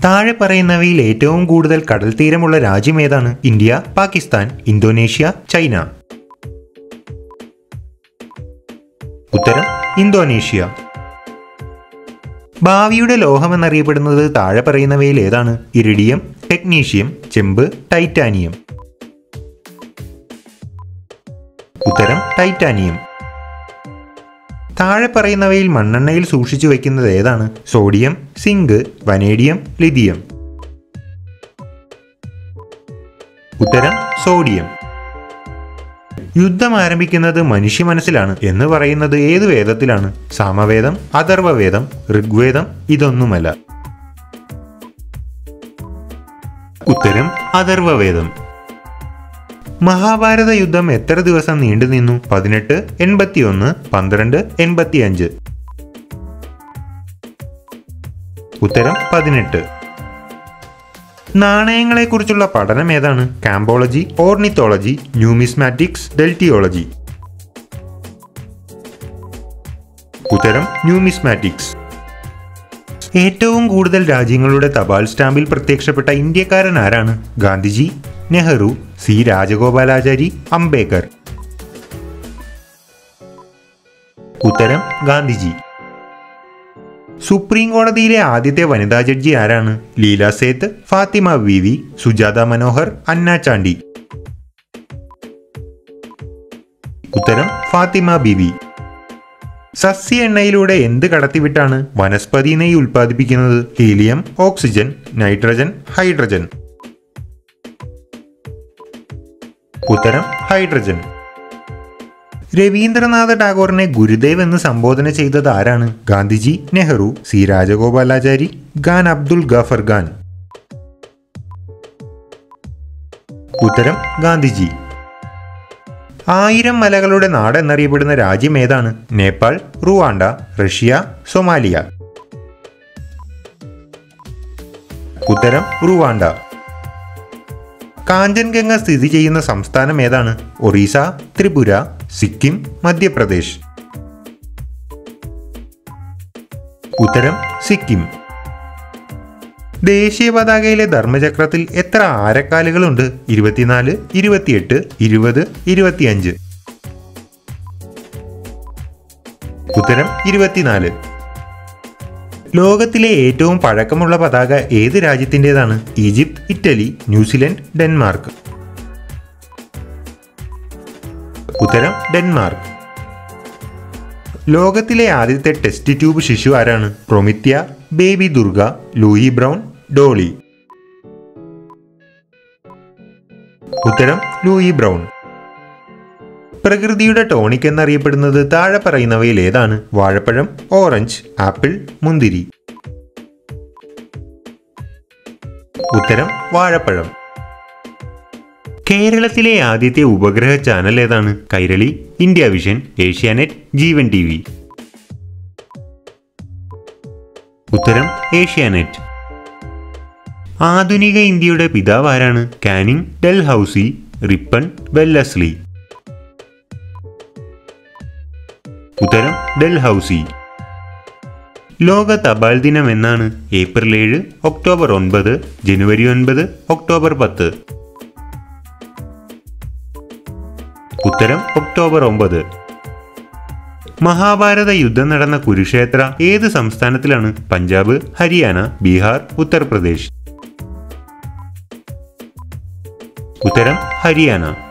താഴെ പറയുന്നവയിൽ ഏറ്റവും കൂടുതൽ കടൽ തീരമുള്ള രാജ്യം ഏതാണ് ഇന്ത്യ പാകിസ്ഥാൻ ഇന്തോനേഷ്യ ചൈന ഉത്തരം ഇന്തോനേഷ്യ ഭാവിയുടെ ലോഹം എന്നറിയപ്പെടുന്നത് താഴെ പറയുന്നവയിൽ ഏതാണ് ഇറിഡിയം ടെക്നീഷ്യം ചെമ്പ് ടൈറ്റാനിയം ഉത്തരം ടൈറ്റാനിയം താഴെ പറയുന്നവയിൽ മണ്ണെണ്ണയിൽ സൂക്ഷിച്ചു വയ്ക്കുന്നത് ഏതാണ് സോഡിയം സിങ്ക് വനേഡിയം ലിഥിയം ഉത്തരം സോഡിയം യുദ്ധം ആരംഭിക്കുന്നത് മനുഷ്യ മനസ്സിലാണ് എന്ന് പറയുന്നത് ഏത് വേദത്തിലാണ് സാമവേദം അഥർവവേദം ഋഗ്വേദം ഇതൊന്നുമല്ല ഉത്തരം അഥർവവേദം മഹാഭാരത യുദ്ധം എത്ര ദിവസം നീണ്ടുനിന്നു പതിനെട്ട് എൺപത്തിയൊന്ന് പന്ത്രണ്ട് എൺപത്തിയഞ്ച് ഉത്തരം പതിനെട്ട് നാണയങ്ങളെക്കുറിച്ചുള്ള പഠനം ഏതാണ് കാമ്പോളജി ഓർണിത്തോളജി ന്യൂമിസ്മാറ്റിക്സ് ഡെൽറ്റിയോളജി ഉത്തരം ന്യൂമിസ്മാറ്റിക്സ് ഏറ്റവും കൂടുതൽ രാജ്യങ്ങളുടെ തപാൽ സ്റ്റാമ്പിൽ പ്രത്യക്ഷപ്പെട്ട ഇന്ത്യക്കാരൻ ആരാണ് ഗാന്ധിജി നെഹ്റു സി രാജഗോപാലാചാരി അംബേദ്കർ ഉത്തരം ഗാന്ധിജി സുപ്രീം കോടതിയിലെ ആദ്യത്തെ വനിതാ ജഡ്ജി ആരാണ് ലീല സേത്ത് ഫാത്തിമ വി വി സുജാത മനോഹർ അന്ന ചാണ്ടി ഉത്തരം ഫാത്തിമ ബിവി സസ്യ എണ്ണയിലൂടെ എന്ത് കടത്തിവിട്ടാണ് വനസ്പതി നെയ്യ് ഉൽപ്പാദിപ്പിക്കുന്നത് ഹീലിയം ഓക്സിജൻ നൈട്രജൻ ഹൈഡ്രജൻ ഉത്തരം ഹൈഡ്രജൻ രവീന്ദ്രനാഥ ടാഗോറിനെ ഗുരുദേവ് എന്ന് സംബോധന ചെയ്തത് ആരാണ് ഗാന്ധിജി നെഹ്റു സി രാജഗോപാലാചാരി ഖാൻ അബ്ദുൽ ഗാഫർ ഖാൻ ഉത്തരം ഗാന്ധിജി ആയിരം മലകളുടെ നാട് എന്നറിയപ്പെടുന്ന രാജ്യം ഏതാണ് നേപ്പാൾ റുവാണ്ട റഷ്യ സൊമാലിയ ഉത്തരം റുവാണ്ട കാഞ്ചൻഗംഗ സ്ഥിതി ചെയ്യുന്ന സംസ്ഥാനം ഏതാണ് ഒറീസ ത്രിപുര സിക്കിം മധ്യപ്രദേശ് ഉത്തരം സിക്കിം ദേശീയ പതാകയിലെ ധർമ്മചക്രത്തിൽ എത്ര ആരക്കാലുകളുണ്ട് ഇരുപത്തിനാല് ഇരുപത്തിയെട്ട് ഇരുപത് ഇരുപത്തിയഞ്ച് ഉത്തരം ഇരുപത്തിനാല് ലോകത്തിലെ ഏറ്റവും പഴക്കമുള്ള പതാക ഏത് രാജ്യത്തിൻ്റെതാണ് ഈജിപ്ത് ഇറ്റലി ന്യൂസിലൻഡ് ഡെൻമാർക്ക് ഉത്തരം ഡെൻമാർക്ക് ലോകത്തിലെ ആദ്യത്തെ ടെസ്റ്റ് ട്യൂബ് ശിശു ആരാണ് പ്രൊമിത്യ baby Durga Louise Brown Dolly ഉത്തരം ലൂയി ബ്രൗൺ പ്രകൃതിയുടെ ടോണിക് എന്നറിയപ്പെടുന്നത് താഴെ പറയുന്നവയിൽ ഏതാണ് വാഴപ്പഴം ഓറഞ്ച് ആപ്പിൾ മുന്തിരി ഉത്തരം വാഴപ്പഴം കേരളത്തിലെ ആദ്യത്തെ ഉപഗ്രഹ ചാനൽ ഏതാണ് Kairali India vision Asianet Jeevan T V ഉത്തരം ഏഷ്യാനെറ്റ് ആധുനിക ഇന്ത്യയുടെ പിതാവ് ആരാണ് കാനിങ് ഡൽഹൌസി റിപ്പൺ വെല്ലസ്ലി ഉത്തരം ഡൽഹൌസി ലോക തപാൽ ദിനം എന്നാണ് ഏപ്രിൽ ഏഴ് ഒക്ടോബർ ഒൻപത് ജനുവരി ഒൻപത് ഒക്ടോബർ പത്ത് ഉത്തരം ഒക്ടോബർ ഒമ്പത് മഹാഭാരത യുദ്ധം നടന്ന കുരുക്ഷേത്ര ഏത് സംസ്ഥാനത്തിലാണ് പഞ്ചാബ് ഹരിയാന ബീഹാർ ഉത്തർപ്രദേശ് ഉത്തരം ഹരിയാന